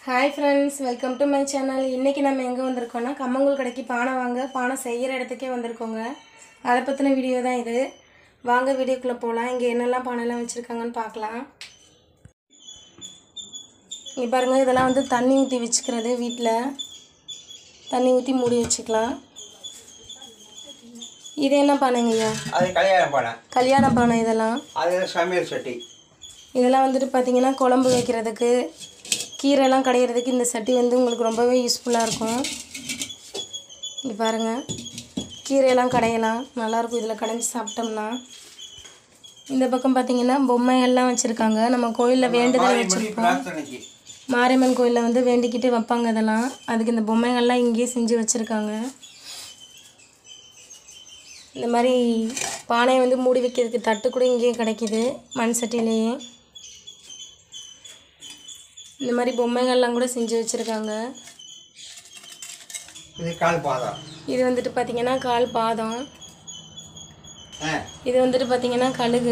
hi friends welcome to my channel இன்றைக்கி நம்ம எங்கே வந்திருக்கோம்னா கம்மங்கூழ் கடைக்கு பானை வாங்க பானை செய்கிற இடத்துக்கே வந்திருக்கோங்க அதை பற்றின வீடியோ தான் இது வாங்க வீடியோக்குள்ளே போகலாம் இங்கே என்னெல்லாம் பானைலாம் வச்சுருக்காங்கன்னு பார்க்கலாம் இங்கே பாருங்கள் இதெல்லாம் வந்து தண்ணி ஊற்றி வச்சுக்கிறது வீட்டில் தண்ணி ஊற்றி மூடி வச்சுக்கலாம் இது என்ன பானைங்கய்யா அது கல்யாணம் பண்ணேன் கல்யாண பானை இதெல்லாம் அது சமையல் சட்டி இதெல்லாம் வந்துட்டு பார்த்தீங்கன்னா குழம்பு வைக்கிறதுக்கு கீரைலாம் கடையிறதுக்கு இந்த சட்டி வந்து உங்களுக்கு ரொம்பவே யூஸ்ஃபுல்லாக இருக்கும் இங்கே பாருங்கள் கீரையெல்லாம் கடையலாம் நல்லாயிருக்கும் இதில் கடைஞ்சி சாப்பிட்டோம்னா இந்த பக்கம் பார்த்தீங்கன்னா பொம்மைகள்லாம் வச்சுருக்காங்க நம்ம கோயிலில் வேண்டுதல் வச்சுருப்போம் பிரார்த்தனைக்கு மாரியம்மன் கோயிலில் வந்து வேண்டிக்கிட்டு வைப்பாங்க இதெல்லாம் அதுக்கு இந்த பொம்மைகள்லாம் இங்கேயே செஞ்சு வச்சுருக்காங்க இந்த மாதிரி பானையை வந்து மூடி வைக்கிறதுக்கு தட்டு கூட இங்கேயே கிடைக்கிது மண் சட்டிலேயே இந்த மாதிரி பொம்மைகள்லாம் கூட செஞ்சு வச்சுருக்காங்க இது கால் பாதம் இது வந்துட்டு பார்த்திங்கன்னா கால் பாதம் ஆ இது வந்துட்டு பார்த்திங்கன்னா கழுகு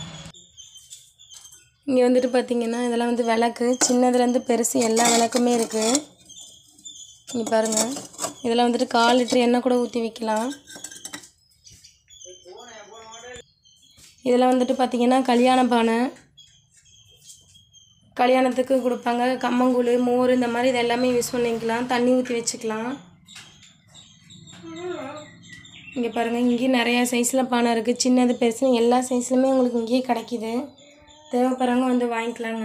இங்கே வந்துட்டு பார்த்திங்கன்னா இதெல்லாம் வந்து விளக்கு சின்னதுலேருந்து பெருசு எல்லா விளக்குமே இருக்குது இங்கே பாருங்கள் இதெல்லாம் வந்துட்டு கால் லிட்டர் எண்ணெய் கூட ஊற்றி வைக்கலாம் இதெல்லாம் வந்துட்டு பார்த்திங்கன்னா கல்யாண பானை கல்யாணத்துக்கு கொடுப்பாங்க கம்மங்கூழ் மோர் இந்த மாதிரி இது எல்லாமே யூஸ் பண்ணிக்கலாம் தண்ணி ஊற்றி வச்சுக்கலாம் இங்கே பாருங்கள் இங்கேயும் நிறையா சைஸில் பானை இருக்குது சின்னது பெருசு எல்லா சைஸ்லையுமே உங்களுக்கு இங்கேயே கிடைக்கிது தேவைப்படுறவங்க வந்து வாங்கிக்கலாங்க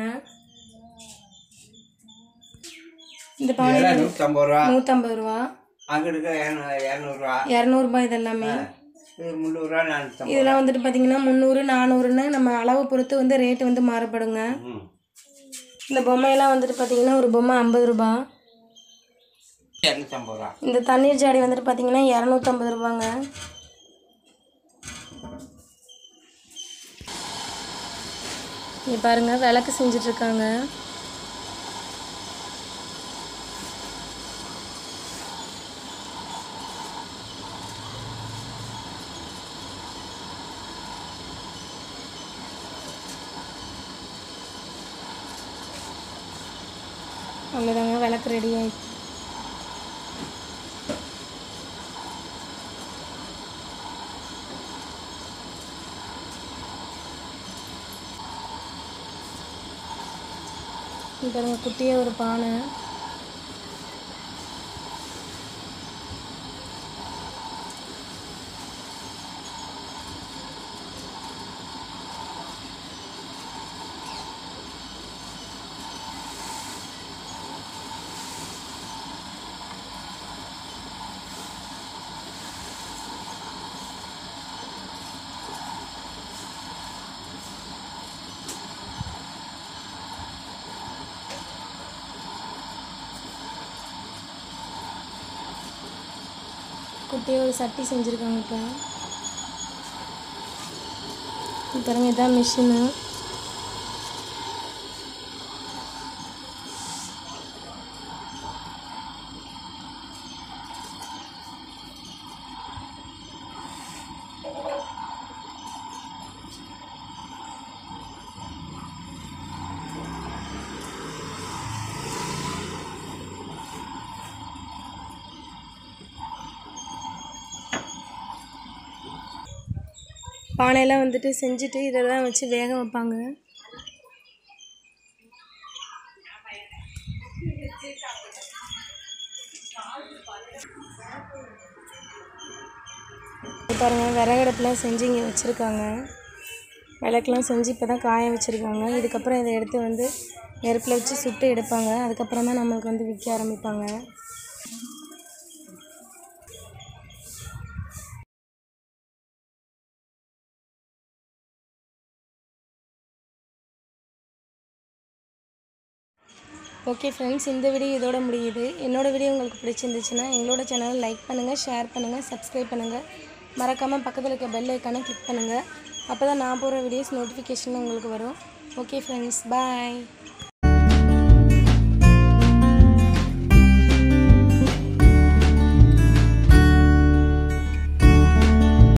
இந்த பானை இதெல்லாம் நூற்றம்பது ரூபா நூற்றம்பது ரூபா அங்கே இருக்க இரநூ- இரநூறுவா இரநூறுபா இதெல்லாமே இது முந்நூறுரூவா நானூற்றம்பது இதெல்லாம் வந்துட்டு பார்த்தீங்கன்னா முந்நூறு நானூறுன்னு நம்ம அளவை பொறுத்து வந்து ரேட்டு வந்து மாறுபடுங்க ம் இந்த பொம்மையெல்லாம் வந்துட்டு பார்த்தீங்கன்னா ஒரு பொம்மை ஐம்பது ரூபா இரநூத்தம்பது ரூபா இந்த தண்ணீர் ஜாடி வந்துட்டு பார்த்தீங்கன்னா இரநூத்தம்பது ரூபாங்க இங்கே பாருங்கள் விளக்கு செஞ்சிட்ருக்காங்க அவ்வளோதாங்க விளக்கு ரெடி ஆயிடுச்சு இங்க பாருங்க குட்டியே ஒரு பானை குட்டியே ஒரு சட்டி செஞ்சுருக்காங்க இப்போ இங்க பாருங்க இதான் மிஷினு பானையெல்லாம் வந்துட்டு செஞ்சுட்டு இதெல்லாம் வச்சு வேக வைப்பாங்க இது பாருங்க விறகடுப்புலாம் செஞ்சு இங்கே வச்சுருக்காங்க விளக்கெலாம் செஞ்சு இப்போ தான் காய வச்சுருக்காங்க இதுக்கப்புறம் இதை எடுத்து வந்து நெருப்பில் வச்சு சுட்டு எடுப்பாங்க அதுக்கப்புறம் தான் நம்மளுக்கு வந்து விற்க ஆரம்பிப்பாங்க ஓகே ஃப்ரெண்ட்ஸ் இந்த வீடியோ இதோட முடியுது என்னோட வீடியோ உங்களுக்கு பிடிச்சிருந்துச்சுன்னா எங்களோட சேனலை லைக் பண்ணுங்கள் ஷேர் பண்ணுங்கள் சப்ஸ்கிரைப் பண்ணுங்கள் மறக்காமல் பக்கத்தில் இருக்க பெல் ஐக்கானை கிளிக் பண்ணுங்கள் அப்போ தான் நான் போடுற வீடியோஸ் நோட்டிஃபிகேஷன் உங்களுக்கு வரும் ஓகே ஃப்ரெண்ட்ஸ் பாய்